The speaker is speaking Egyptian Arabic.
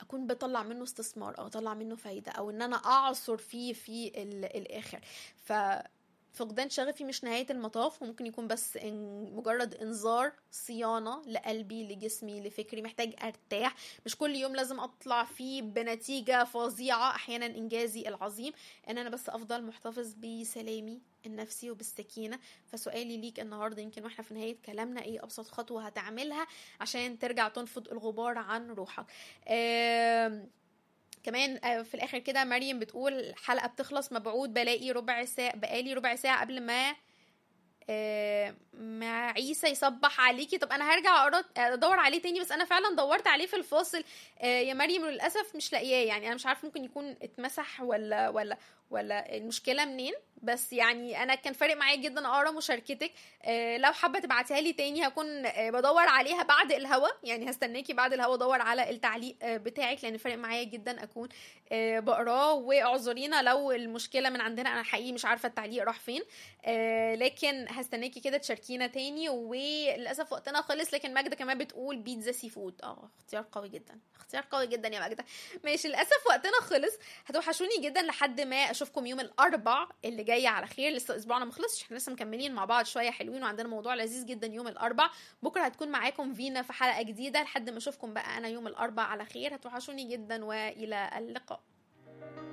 اكون بطلع منه استثمار او اطلع منه فايده او ان انا اعصر فيه في ال- الاخر ف فقدان شغفي مش نهاية المطاف وممكن يكون بس إن مجرد انذار صيانة لقلبي لجسمي لفكري محتاج ارتاح مش كل يوم لازم اطلع فيه بنتيجة فظيعة احيانا انجازي العظيم ان انا بس افضل محتفظ بسلامي النفسي وبالسكينة فسؤالي ليك النهاردة يمكن واحنا في نهاية كلامنا ايه ابسط خطوة هتعملها عشان ترجع تنفض الغبار عن روحك آم، كمان آه، في الاخر كده مريم بتقول الحلقه بتخلص مبعوث بلاقي ربع ساعه بقالي ربع ساعه قبل ما آه، مع عيسى يصبح عليكي طب انا هرجع أقرا- ادور عليه تاني بس انا فعلا دورت عليه في الفاصل آه، يا مريم للاسف مش لاقياه يعني انا مش عارف ممكن يكون اتمسح ولا ولا ولا المشكله منين بس يعني انا كان فارق معايا جدا اقرا مشاركتك آه، لو حابه تبعتيها لي تاني هكون آه، بدور عليها بعد الهوا يعني هستناكي بعد الهوا ادور على التعليق آه، بتاعك لان فارق معايا جدا اكون آه، بقراه واعذرينا لو المشكله من عندنا انا حقيقي مش عارفه التعليق راح فين آه، لكن هستناكي كده تشاركينا تاني وللاسف وقتنا خلص لكن ماجده كمان بتقول بيتزا سي فود اه اختيار قوي جدا اختيار قوي جدا يا ماجده ماشي للاسف وقتنا خلص هتوحشوني جدا لحد ما اشوفكم يوم الاربع اللي جاي على خير لسه اسبوعنا ما خلصش احنا لسه مكملين مع بعض شويه حلوين وعندنا موضوع لذيذ جدا يوم الاربع بكره هتكون معاكم فينا في حلقه جديده لحد ما اشوفكم بقى انا يوم الاربع على خير هتوحشوني جدا والى اللقاء